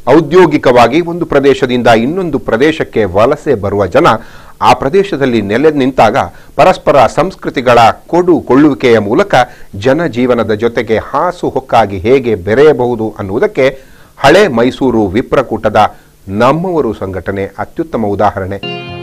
ಔದ್ಯೋಗಿಕವಾಗಿ ಒಂದು ಪ್ರದೇಶದಿಂದ ಇನ್ನೊಂದು ಪ್ರದೇಶಕ್ಕೆ ವಲಸೆ ಬರುವ ಜನ ಆ ಪ್ರದೇಶದಲ್ಲಿ ನೆಲೆ ನಿಂತಾಗ ಪರಸ್ಪರ ಸಂಸ್ಕೃತಿಗಳ ಕೊಡು ಕೊಳ್ಳುವಿಕೆಯ ಮೂಲಕ ಜನಜೀವನದ ಜೊತೆಗೆ ಹಾಸು ಹೊಕ್ಕಾಗಿ ಹೇಗೆ ಬೆರೆಯಬಹುದು ಅನ್ನುವುದಕ್ಕೆ ಹಳೆ ಮೈಸೂರು ವಿಪ್ರಕೂಟದ ನಮ್ಮವರು ಸಂಘಟನೆ ಅತ್ಯುತ್ತಮ ಉದಾಹರಣೆ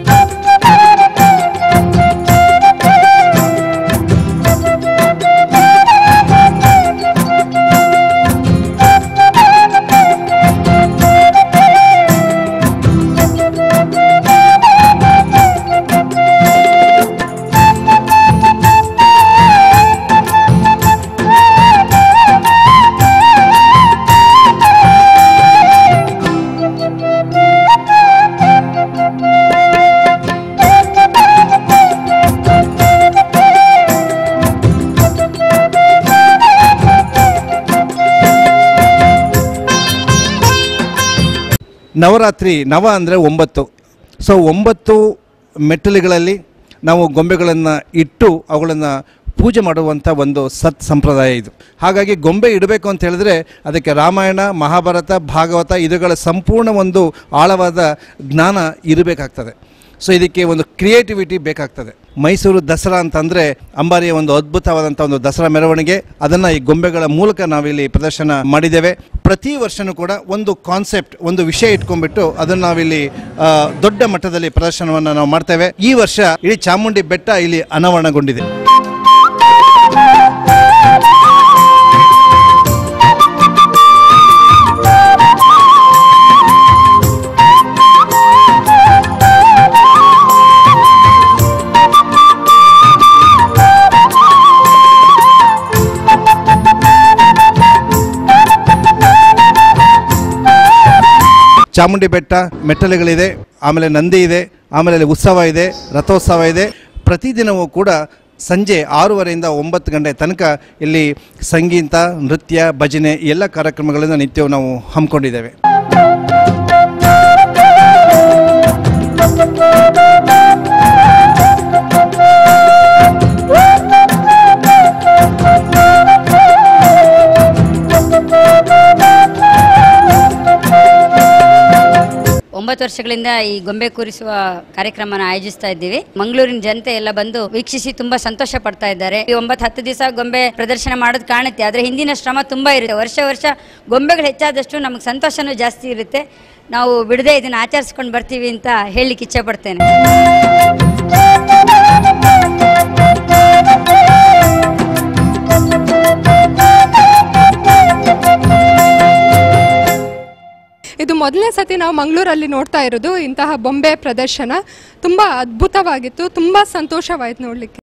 ನವರಾತ್ರಿ ನವ ಅಂದರೆ ಒಂಬತ್ತು ಸೊ ಒಂಬತ್ತು ಮೆಟ್ಟಲುಗಳಲ್ಲಿ ನಾವು ಗೊಂಬೆಗಳನ್ನು ಇಟ್ಟು ಅವುಗಳನ್ನು ಪೂಜೆ ಮಾಡುವಂಥ ಒಂದು ಸತ್ ಸಂಪ್ರದಾಯ ಇದು ಹಾಗಾಗಿ ಗೊಂಬೆ ಇಡಬೇಕು ಅಂತ ಹೇಳಿದ್ರೆ ಅದಕ್ಕೆ ರಾಮಾಯಣ ಮಹಾಭಾರತ ಭಾಗವತ ಇದುಗಳ ಸಂಪೂರ್ಣ ಒಂದು ಆಳವಾದ ಜ್ಞಾನ ಇರಬೇಕಾಗ್ತದೆ ಸೊ ಇದಕ್ಕೆ ಒಂದು ಕ್ರಿಯೇಟಿವಿಟಿ ಬೇಕಾಗ್ತದೆ ಮೈಸೂರು ದಸರಾ ಅಂತಂದರೆ ಅಂಬಾರಿಯ ಒಂದು ಅದ್ಭುತವಾದಂಥ ಒಂದು ದಸರಾ ಮೆರವಣಿಗೆ ಅದನ್ನು ಈ ಗೊಂಬೆಗಳ ಮೂಲಕ ನಾವಿಲ್ಲಿ ಪ್ರದರ್ಶನ ಮಾಡಿದ್ದೇವೆ ಪ್ರತಿ ವರ್ಷನೂ ಕೂಡ ಒಂದು ಕಾನ್ಸೆಪ್ಟ್ ಒಂದು ವಿಷಯ ಇಟ್ಕೊಂಡ್ಬಿಟ್ಟು ಅದನ್ನು ನಾವಿಲ್ಲಿ ಆ, ದೊಡ್ಡ ಮಟ್ಟದಲ್ಲಿ ಪ್ರದರ್ಶನವನ್ನು ನಾವು ಮಾಡ್ತೇವೆ ಈ ವರ್ಷ ಇಡೀ ಚಾಮುಂಡಿ ಬೆಟ್ಟ ಇಲ್ಲಿ ಅನಾವರಣಗೊಂಡಿದೆ ಚಾಮುಂಡಿ ಬೆಟ್ಟ ಮೆಟ್ಟಲುಗಳಿದೆ ಆಮೇಲೆ ನಂದಿ ಇದೆ ಆಮೇಲೆ ಅಲ್ಲಿ ಉತ್ಸವ ಇದೆ ರಥೋತ್ಸವ ಇದೆ ಪ್ರತಿದಿನವೂ ಕೂಡ ಸಂಜೆ ಆರೂವರೆಯಿಂದ ಒಂಬತ್ತು ಗಂಟೆ ತನಕ ಇಲ್ಲಿ ಸಂಗೀತ ನೃತ್ಯ ಭಜನೆ ಈ ಎಲ್ಲ ಕಾರ್ಯಕ್ರಮಗಳನ್ನು ನಿತ್ಯವೂ ನಾವು ಹಮ್ಮಿಕೊಂಡಿದ್ದೇವೆ ಒಂಬತ್ತು ವರ್ಷಗಳಿಂದ ಈ ಗೊಂಬೆ ಕೂರಿಸುವ ಕಾರ್ಯಕ್ರಮನ ಆಯೋಜಿಸ್ತಾ ಇದ್ದೀವಿ ಮಂಗಳೂರಿನ ಜನತೆ ಎಲ್ಲ ಬಂದು ವೀಕ್ಷಿಸಿ ತುಂಬಾ ಸಂತೋಷ ಪಡ್ತಾ ಇದ್ದಾರೆ ಈ ಒಂಬತ್ತು ಹತ್ತು ದಿವಸ ಗೊಂಬೆ ಪ್ರದರ್ಶನ ಮಾಡೋದು ಕಾಣುತ್ತೆ ಆದ್ರೆ ಹಿಂದಿನ ಶ್ರಮ ತುಂಬಾ ಇರುತ್ತೆ ವರ್ಷ ವರ್ಷ ಗೊಂಬೆಗಳು ಹೆಚ್ಚಾದಷ್ಟು ನಮಗೆ ಸಂತೋಷನೂ ಜಾಸ್ತಿ ಇರುತ್ತೆ ನಾವು ಬಿಡದೆ ಇದನ್ನ ಆಚರಿಸ್ಕೊಂಡು ಬರ್ತೀವಿ ಅಂತ ಹೇಳಲಿಕ್ಕೆ ಇಚ್ಛೆ ಪಡ್ತೇನೆ ಇದು ಮೊದಲನೇ ಸತಿ ನಾವು ಮಂಗಳೂರಲ್ಲಿ ನೋಡ್ತಾ ಇರೋದು ಇಂತಹ ಬೊಂಬೆ ಪ್ರದರ್ಶನ ತುಂಬ ಅದ್ಭುತವಾಗಿತ್ತು ತುಂಬ ಸಂತೋಷವಾಯಿತು ನೋಡಲಿಕ್ಕೆ